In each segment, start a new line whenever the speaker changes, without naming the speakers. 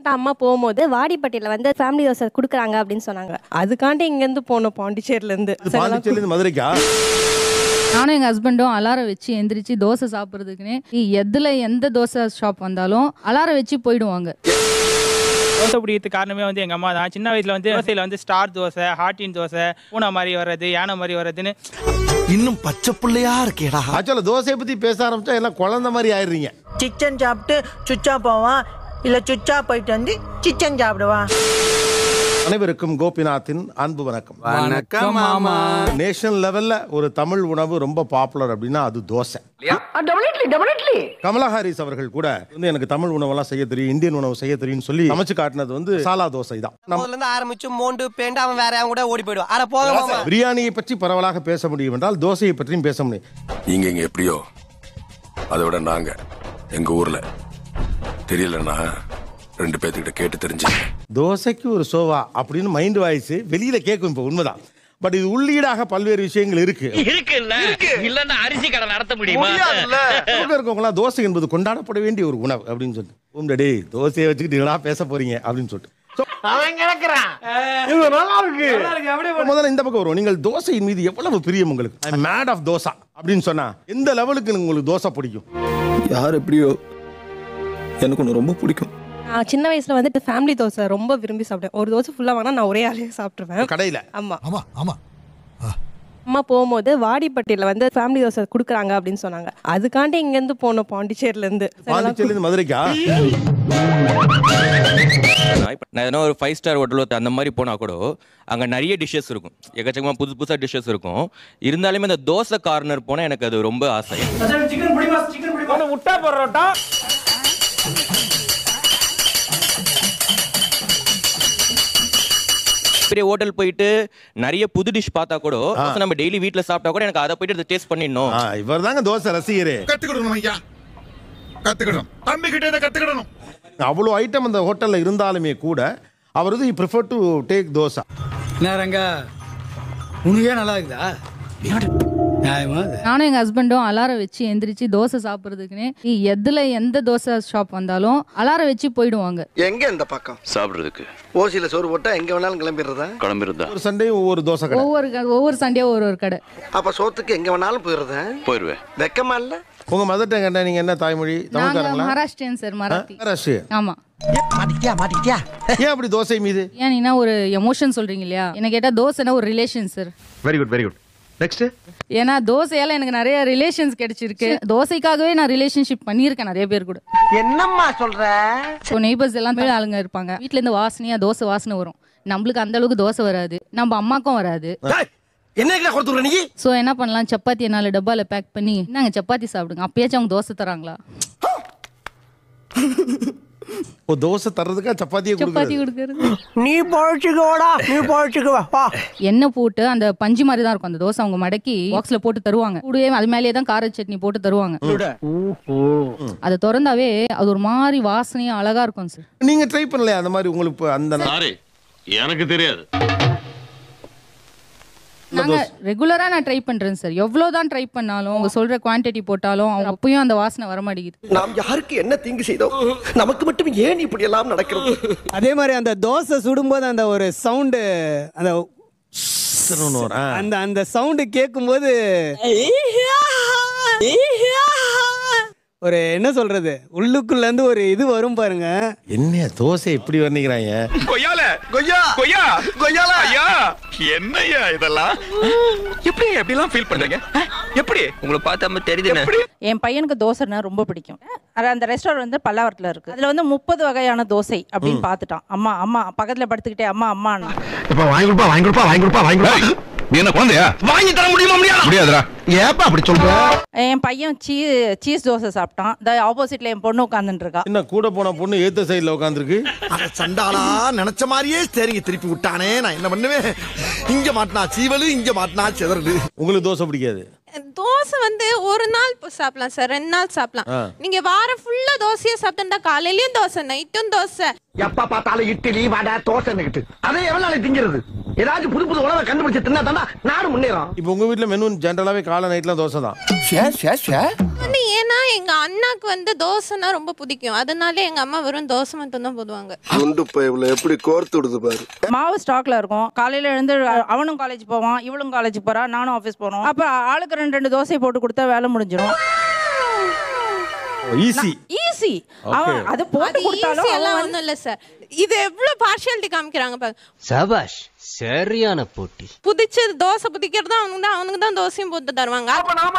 அம்மா போகும்போது வாடிப்பட்டியில் வந்து ஃபேமிலி தோசை கொடுக்குறாங்க அப்படின்னு சொன்னாங்க அதுக்காண்டி இங்கேருந்து போனோம் பாண்டிச்சேரியிலேருந்து
பாண்டிச்சேரியிலேருந்து மதுரைக்கா
நானும் எங்கள் ஹஸ்பண்டும் அலாரம் வச்சு எந்திரிச்சு தோசை சாப்பிட்றதுக்குன்னு எதில் எந்த தோசை ஷாப் வந்தாலும் அலாரம் வச்சு போயிடுவாங்க
தோசை பிடிக்கிறதுக்கு காரணமே வந்து எங்கள் அம்மா தான் சின்ன வயசில் வந்து தோசையில் வந்து ஸ்டார் தோசை ஹாட்டின் தோசை பூனை மாதிரி வர்றது யானை மாதிரி வர்றதுன்னு
இன்னும் பச்சை பிள்ளையா இருக்கேடா
ஆக்சுவலாக தோசையை பற்றி பேச ஆரம்பிச்சா எல்லாம் குழந்தை மாதிரி ஆயிடுறீங்க
சிக்கன் சாப்பிட்டு சுச்சா போவான் இல்ல சுச்சா போயிட்டு வந்து சிக்கன் சாப்பிடுவான்
அனைவருக்கும் கோபிநாத்தின் அன்பு வணக்கம்
வணக்கம் மாமா
நேஷனல் லெவல்ல ஒரு தமிழ் உணவு ரொம்ப பாப்புலர் அப்படின்னா அது தோசை கமலா ஹாரிஸ் அவர்கள் கூட வந்து எனக்கு தமிழ் உணவெல்லாம் செய்ய தெரியும் இந்தியன் உணவு செய்ய தெரியும்னு சொல்லி சமைச்சு காட்டினது வந்து சாலா தோசை தான் நம்ம
முதல்ல இருந்து ஆரம்பிச்சு மோண்டு பேண்டு அவன் வேற அவன் கூட ஓடி போயிடுவான் அட போக மாமா
பிரியாணியை பற்றி பரவலாக பேச முடியும் என்றால் தோசையை பற்றியும் பேச முடியும்
நீங்க இங்க எப்படியோ அதை விட நாங்க எங்க ஊர்ல தெரியலன்னா ரெண்டு பேர்த்துக்கிட்ட கேட்டு தெரிஞ்சுங்க
தோசைக்கு ஒரு சோவா அப்படின்னு மைண்ட் வாய்ஸ் வெளியில கேட்கும் இப்போ உண்மைதான் பட் இது உள்ளீடாக பல்வேறு விஷயங்கள் இருக்கு
இருக்குல்ல இல்லன்னா அரிசி கடை நடத்த முடியுமா
பக்கம் இருக்கவங்களாம் தோசை என்பது கொண்டாடப்பட வேண்டிய ஒரு உணவு அப்படின்னு சொல்லிட்டு உங்க டேய் தோசையை வச்சுக்கிட்டு என்னடா பேச போறீங்க அப்படின்னு சொல்லிட்டு So, முதல்ல இந்த பக்கம் வரும் நீங்கள் தோசையின் மீது எவ்வளவு பிரியம் உங்களுக்கு மேட் ஆஃப் தோசா அப்படின்னு சொன்னா எந்த லெவலுக்கு உங்களுக்கு தோசை பிடிக்கும்
யார் எப்படியோ எனக்கு ஒன்று ரொம்ப பிடிக்கும்
நான் சின்ன வயசில் வந்துட்டு ஃபேமிலி தோசை ரொம்ப விரும்பி சாப்பிட்டேன் ஒரு தோசை ஃபுல்லாக வாங்கினா நான் ஒரே ஆளே சாப்பிட்ருவேன்
கடையில
ஆமாம்
ஆமா ஆமா
அம்மா போகும்போது வாடிப்பட்டியில் வந்து ஃபேமிலி தோசை கொடுக்குறாங்க அப்படின்னு சொன்னாங்க அதுக்காண்டி இங்கேருந்து போனோம் பாண்டிச்சேரியிலேருந்து
பாண்டிச்சேரியிலேருந்து மதுரைக்கா
நான் இப்ப நான் எதனா ஒரு ஃபைவ் ஸ்டார் ஹோட்டல் அந்த மாதிரி போனால் கூட அங்கே நிறைய டிஷ்ஷஸ் இருக்கும் எக்கச்சக்கமாக புதுசு புதுசாக டிஷ்ஷஸ் இருக்கும் இருந்தாலுமே அந்த தோசை கார்னர் போனால் எனக்கு அது ரொம்ப ஆசை
முட்டை பரோட்டா
பெரிய ஹோட்டல் போயிட்டு நிறைய புது டிஷ் பார்த்தா கூட தோசை நம்ம டெய்லி வீட்டில் சாப்பிட்டா கூட எனக்கு அதை போயிட்டு டேஸ்ட் பண்ணிடணும்
இவர் தாங்க தோசை ரசிகரே
கத்துக்கிடணும் ஐயா கத்துக்கிடணும் தம்பி கிட்ட இதை கத்துக்கிடணும்
அவ்வளோ ஐட்டம் அந்த ஹோட்டலில் இருந்தாலுமே கூட அவர் வந்து ப்ரிஃபர் டு டேக் தோசை
நேரங்க உனக்கே நல்லா இருக்குதா நியாயமா இது?
நானும் எங்கள் ஹஸ்பண்டும் அலாரம் வச்சு எந்திரிச்சு தோசை சாப்பிட்றதுக்குன்னு எதில் எந்த தோசை ஷாப் வந்தாலும் அலாரம் வச்சு போயிடுவாங்க
எங்க இந்த பக்கம்
சாப்பிடுறதுக்கு
ஓசியில சோறு போட்டா எங்க வேணாலும் கிளம்பிடுறதா
கிளம்பிருந்தா
ஒரு சண்டே ஒவ்வொரு தோசை கடை
ஒவ்வொரு க- ஒவ்வொரு சண்டே ஒரு ஒரு கடை
அப்ப சோத்துக்கு எங்க வேணாலும் போயிடுறதா
போயிருவேன்
வெக்கமா இல்ல
உங்க மதர் டங் என்ன நீங்க என்ன தாய்மொழி
நாங்கள்
தமிழ்காரங்களா
மகாராஷ்டிரியன் சார் மராத்தி
மகாராஷ்டிரி
ஆமாம்
மாட்டிக்கிட்டியா மாட்டிக்கிட்டியா
ஏன் அப்படி தோசை மீது
ஏன் நீனா ஒரு எமோஷன் சொல்கிறீங்க இல்லையா என்ன கேட்டால் தோசைனா ஒரு relation sir
very good very good next
ஏன்னா தோசையால எனக்கு நிறைய ரிலேஷன்ஸ் கிடைச்சிருக்கு தோசைக்காகவே நான் ரிலேஷன்ஷிப் பண்ணியிருக்கேன் நிறைய பேர் கூட
என்னம்மா சொல்ற
ஸோ நெய்பர்ஸ் எல்லாம் மேல ஆளுங்க இருப்பாங்க வீட்ல இருந்து வாசனையா தோசை வாசனை வரும் நம்மளுக்கு அந்த அளவுக்கு தோசை வராது நம்ம அம்மாக்கும் வராது
என்ன கொடுத்துற நீ
ஸோ என்ன பண்ணலாம் சப்பாத்தி நாலு டப்பால பேக் பண்ணி நாங்கள் சப்பாத்தி சாப்பிடுங்க அப்பயாச்சும் அவங்க தோசை தராங்களா
ஓ தோசை தர்றதுக்கா சப்பாத்தியை
சப்பாத்தி
கொடுக்குறது
கொடுக்கறது
நீ பழச்சுக்கோடா நீ பழச்சுக்குவா வா
எண்ணெய் போட்டு அந்த பஞ்சு மாதிரி தான் இருக்கும் அந்த தோசை அவங்க மடக்கி பாக்ஸ்ல போட்டு தருவாங்க கூடவே அது மேலேயே தான் கார சட்னி போட்டு தருவாங்க அதை திறந்தாவே அது ஒரு மாதிரி வாசனையா அழகா இருக்கும் சார்
நீங்க ட்ரை பண்ணலையா அந்த மாதிரி உங்களுக்கு இப்ப அந்த
சாரி எனக்கு தெரியாது
நாங்க ரெகுலரா நான் ட்ரை பண்றேன் சார் எவ்வளவுதான் ட்ரை பண்ணாலும் அவங்க சொல்ற குவாண்டிட்டி போட்டாலும் அவங்க அப்பயும் அந்த வாசனை வர மாட்டேங்குது
நாம் யாருக்கு என்ன தீங்கு செய்தோம் நமக்கு மட்டும் ஏன் இப்படி எல்லாம் நடக்கிறது
அதே மாதிரி அந்த தோசை சுடும்போது அந்த ஒரு சவுண்டு அந்த அந்த அந்த சவுண்டு கேட்கும்போது ஒரு என்ன சொல்றது உள்ளுக்குள்ள இருந்து ஒரு இது வரும் பாருங்க
என்ன தோசை எப்படி வர்ணிக்கிறாங்க
கொய்யால கொய்யா கொய்யா கொய்யால ஐயா என்னய்யா இதெல்லாம் எப்படி எப்படி எல்லாம் ஃபீல் பண்றீங்க எப்படி
உங்களை பார்த்தா தெரியுது
என் பையனுக்கு தோசைனா ரொம்ப பிடிக்கும் அது அந்த ரெஸ்டாரண்ட் வந்து பல்லாவரத்தில் இருக்கு அதுல வந்து முப்பது வகையான தோசை அப்படின்னு பார்த்துட்டான் அம்மா அம்மா பக்கத்துல படுத்துக்கிட்டே அம்மா அம்மான்னு
இப்ப வாங்கி கொடுப்பா வாங்கி கொடுப்பா வாங்கி கொடுப்பா வாங்கி கொடுப்பா
நீ என்ன குழந்தையா
வாங்கி தர முடியுமா முடியாது
முடியாதுடா
ஏப்பா அப்படி சொல்ற
என் பையன் சீ சீஸ் தோசை சாப்பிட்டான் இந்த ஆப்போசிட்ல என் பொண்ணு உட்காந்துட்டு இருக்கா
என்ன கூட போன பொண்ணு ஏத்த சைடுல உட்காந்துருக்கு
அட சண்டாளா நினைச்ச மாதிரியே சரிங்க திருப்பி விட்டானே நான் என்ன பண்ணுவேன் இங்க மாட்டினா சீவலு இங்க மாட்டினா சிதறடு
உங்களுக்கு தோசை பிடிக்காது
தோசை வந்து ஒரு நாள் இப்போ சாப்பிடலாம் சார் ரெண்டு நாள் சாப்பிடலாம்
ஆ.
நீங்க வாரம் ஃபுல்லா தோசையே சாப்பிட்டா காலையிலயும் தோசை நைட்டும் தோசை
எப்ப பார்த்தாலும் இட்லி வடை தோசை அதை எவ்வளவு நாளைக்கு திங்கிறது ஏதாச்சும் புது புது உணவை கண்டுபிடிச்சு தின்னா தாண்டா நாடு முன்னேறும்
இப்போ உங்க வீட்ல மெனு ஜென்ரலாவே காலை நைட்ல தோசை தான்
வந்து ஏன்னா எங்க அண்ணாக்கு வந்து தோசைனா ரொம்ப பிடிக்கும் அதனால எங்க அம்மா வெறும் தோசை மட்டும் தான் போடுவாங்க
குண்டு பைப்ல எப்படி கோர்த்து விடுது பாரு
மாவு ஸ்டாக்ல இருக்கும் காலையில எழுந்து அ- அவனும் காலேஜ் போவான் இவளும் காலேஜ் போறா நானும் ஆஃபீஸ் போறோம் அப்ப ஆளுக்கு ரெண்டு ரெண்டு தோசை போட்டு கொடுத்தா வேலை முடிஞ்சிடும்
ஈஸி
ஈஸி அவன் அது போட்டு
அது
கொடுத்தாலும்
easy எல்லாம்
அவன்
ஒண்ணும் இல்ல சார் இது எவ்வளவு பார்ஷியாலிட்டி காமிக்கிறாங்க பாரு
சபாஷ் சரியான போட்டி
புதிச்சு தோசை புதிக்கிறது அவனுக்கு தான் அவனுக்கு தான் தோசையும் போட்டு தருவாங்க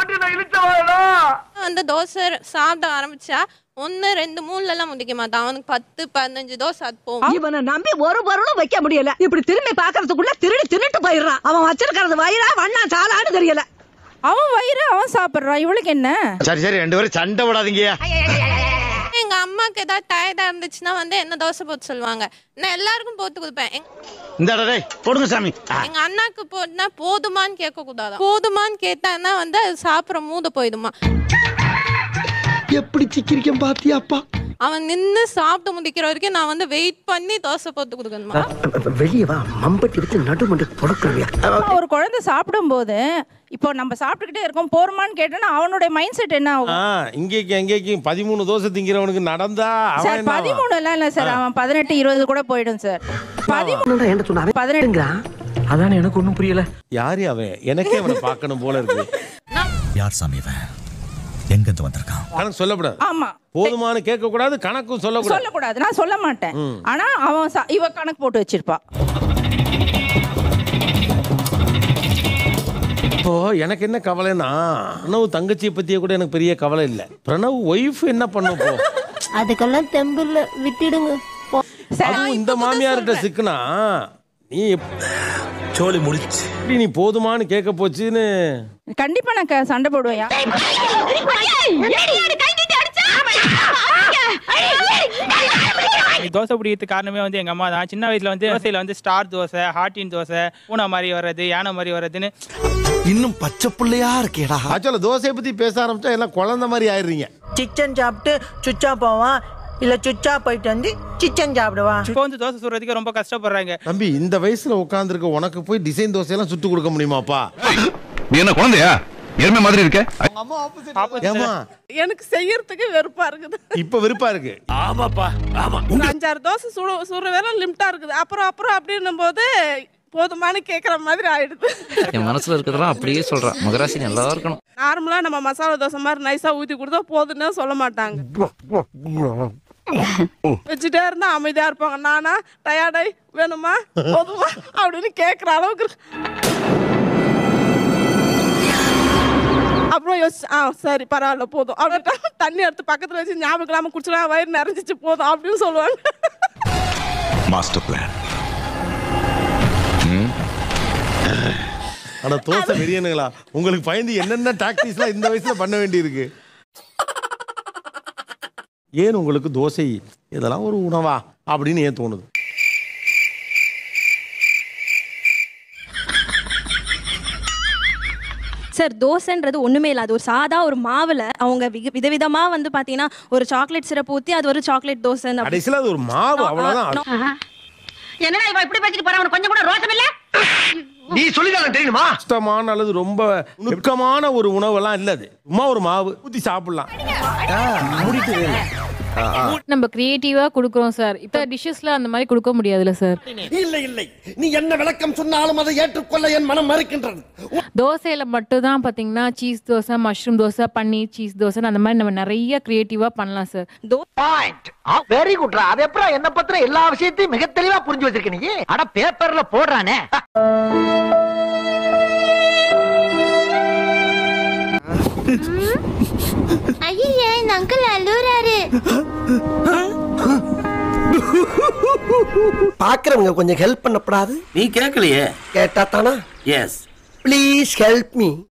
அந்த தோசை சாப்பிட ஆரம்பிச்சா ஒன்னு ரெண்டு மூணுல எல்லாம் முடிக்க மாட்டான் அவனுக்கு பத்து பதினஞ்சு தோசை அது போகும்
இவனை நம்பி ஒரு பொருளும் வைக்க முடியல இப்படி திரும்பி பாக்குறதுக்குள்ள திருடி திருட்டு போயிடுறான் அவன் வச்சிருக்கிறது வயிறா வண்ணா சாலான்னு தெரியல
அவன் வயிறு அவன் சாப்பிடுறான் இவளுக்கு என்ன
சரி சரி ரெண்டு பேரும் சண்டை விடாதீங்க
எங்க அம்மாக்கு ஏதாவது டயர்டா இருந்துச்சுன்னா வந்து என்ன தோசை போட்டு சொல்லுவாங்க நான் எல்லாருக்கும் போட்டு கொடுப்பேன் எங்க-
இந்த டேய் போடுங்க சாமி
எங்க அண்ணாக்கு போட்டுனா போதுமான்னு கேட்க கூடாது போதுமான்னு கேட்டான்னா வந்து அது சாப்பிட மூத போயிடுமா
எப்படி சிக்கிரிக்கம் பாத்தியாப்பா
அவன் நின்னு சாப்பிட்டு முடிக்கிற வரைக்கும் நான் வந்து வெயிட் பண்ணி தோசை போட்டு கொடுக்கணுமா
வெளியே வா மம்பட்டி வச்சு நடுமண்டு தொடக்கிறவியா
ஒரு குழந்தை சாப்பிடும்போது இப்போ நம்ம சாப்பிட்டுக்கிட்டே இருக்கோம் போருமான்னு கேட்டோன்னா அவனுடைய மைண்ட் செட் என்ன ஆகும்
ஆ இங்கேக்கு எங்கேக்கும் பதிமூணு தோசை திங்கிறவனுக்கு நடந்தா அவன்
சார்
என்ன ஆவான்?
பதிமூணு எல்லாம் இல்ல சார் அவன் பதினெட்டு இருபது கூட போயிடும் சார் பதிமூணு
என்ன சொன்னாரு
பதினெட்டுங்கிறான்
அதானே எனக்கு ஒண்ணும் புரியல
யாரு அவன் எனக்கே அவனை பார்க்கணும் போல இருக்கு
யார் சாமி இவன் எங்கிருந்து வந்திருக்கான்
கணக்கு சொல்லக்கூடாது
ஆமா
போதுமானு கேட்க கூடாது கணக்கும் சொல்லக்கூடாது
சொல்லக்கூடாது நான் சொல்ல மாட்டேன்
ம்.
ஆனா அவன் சா- இவ கணக்கு போட்டு வச்சிருப்பா
இப்போ எனக்கு என்ன கவலைன்னா பிரணவ் தங்கச்சியை பத்தியே கூட எனக்கு பெரிய கவலை இல்லை பிரணவ் ஒய்ஃப் என்ன பண்ணும் இப்போ
அதுக்கெல்லாம் தெம்பில்ல விட்டுடுங்க
அதுவும் இந்த மாமியார்கிட்ட சிக்குனா நீ சோழி முடிச்சு நீ போதுமான்னு கேட்க போச்சுன்னு
கண்டிப்பா நான் க- சண்டை போடுவேன்
தோசை பிடிக்கிறதுக்கு காரணமே வந்து எங்க அம்மா தான் சின்ன வயசுல வந்து தோசையில வந்து ஸ்டார் தோசை ஹாட்டின் தோசை பூனை மாதிரி வர்றது யானை மாதிரி வர்றதுன்னு
இன்னும் பச்சை பிள்ளையா இருக்கேடா
ஆக்சுவலா தோசையை பத்தி பேச ஆரம்பிச்சா எல்லாம் குழந்தை மாதிரி ஆயிடுறீங்க
சிச்சன் சாப்பிட்டு சுச்சா போவான் இல்ல சுச்சா போயிட்டு வந்து சிச்சன் சாப்பிடுவான்
இப்போ வந்து தோசை சுடுறதுக்கு ரொம்ப கஷ்டப்படுறாங்க
தம்பி இந்த வயசுல உட்காந்துருக்க உனக்கு போய் டிசைன் தோசையெல்லாம் சுட்டு கொடுக்க முடியுமாப்பா
நீ என்ன குழந்தையா எருமை மாதிரி இருக்க
ஏமா
எனக்கு செய்யறதுக்கு வெறுப்பா இருக்குது
இப்ப விருப்பா இருக்கு
ஆமாப்பா ஆமா
ஒரு அஞ்சாறு தோசை சுட சுடுற வேற லிமிட்டா இருக்குது அப்புறம் அப்புறம் அப்படின்னும் போது போதுமானு கேட்குற மாதிரி ஆயிடுது
என் மனசுல இருக்கிறதெல்லாம் அப்படியே சொல்றான் மகராசி நல்லா இருக்கணும்
நார்மலா நம்ம மசாலா தோசை மாதிரி நைஸா ஊத்தி கொடுத்தா போதுன்னு சொல்ல மாட்டாங்க வச்சுட்டே இருந்தா அமைதியா இருப்பாங்க நானா டயர்டாய் வேணுமா போதுமா அப்படின்னு கேட்குற அளவுக்கு இருக்கு. அப்புறம் யோசிச்சு ஆ சரி பரவாயில்ல போதும் அப்படின்ட்டு தண்ணி எடுத்து பக்கத்துல வச்சு ஞாபகம் இல்லாம குடிச்சா வயிறு நிறைஞ்சிச்சு போதும் அப்படின்னு சொல்லுவாங்க
மாஸ்டர் பிளான்
ஆனா தோசை வெறியனுங்களா உங்களுக்கு பயந்து என்னென்ன டாக்டிஸ்லாம் இந்த வயசுல பண்ண வேண்டியிருக்கு ஏன் உங்களுக்கு தோசை இதெல்லாம் ஒரு உணவா அப்படின்னு ஏன் தோணுது
சார் தோசைன்றது ஒண்ணுமே இல்லை அது ஒரு சாதா ஒரு மாவுல அவங்க விக- விதவிதமா வந்து பாத்தீங்கன்னா ஒரு சாக்லேட் சிரப் ஊத்தி அது ஒரு சாக்லேட் தோசை
கடைசியில அது ஒரு மாவு அவ்வளவுதான்
என்னடா இவன் இப்படி பேசிட்டு போறான் அவனுக்கு கொஞ்சம் கூட ரோசம் இல்ல
நீ சொல்லிதான் தெரியுமா கஷ்டமான அல்லது ரொம்ப நுட்கமான ஒரு உணவெல்லாம் இல்ல அது சும்மா ஒரு மாவு ஊத்தி சாப்பிடலாம் மூடிட்டு வேணும்.
நம்ம கிரியேட்டிவா கொடுக்குறோம் சார் இப்போ டிஷ்ஷஸ்ல அந்த மாதிரி கொடுக்க முடியாதுல்ல சார்
இல்லை இல்லை நீ என்ன விளக்கம் சொன்னாலும் அதை ஏற்றுக்கொள்ள என் மனம் மறுக்கின்றது
தோசையில மட்டும் தான் பாத்தீங்கன்னா cheese dosa mushroom dosa paneer cheese dosa அந்த மாதிரி நம்ம நிறைய கிரியேட்டிவா பண்ணலாம் சார்
பாயிண்ட் வெரி குட்ரா அது எப்பறம் என்ன பத்திர எல்லா விஷயத்தையும் மிக தெளிவா புரிஞ்சு வச்சிருக்க நீ அட பேப்பர்ல போடுறானே
ஐயா இந்த அங்கிள் அழுறாரு
பாக்குறவங்க கொஞ்சம் ஹெல்ப் பண்ணப்படாது
நீ கேட்கலையே
கேட்டா தானா
எஸ்
ப்ளீஸ் ஹெல்ப் மீ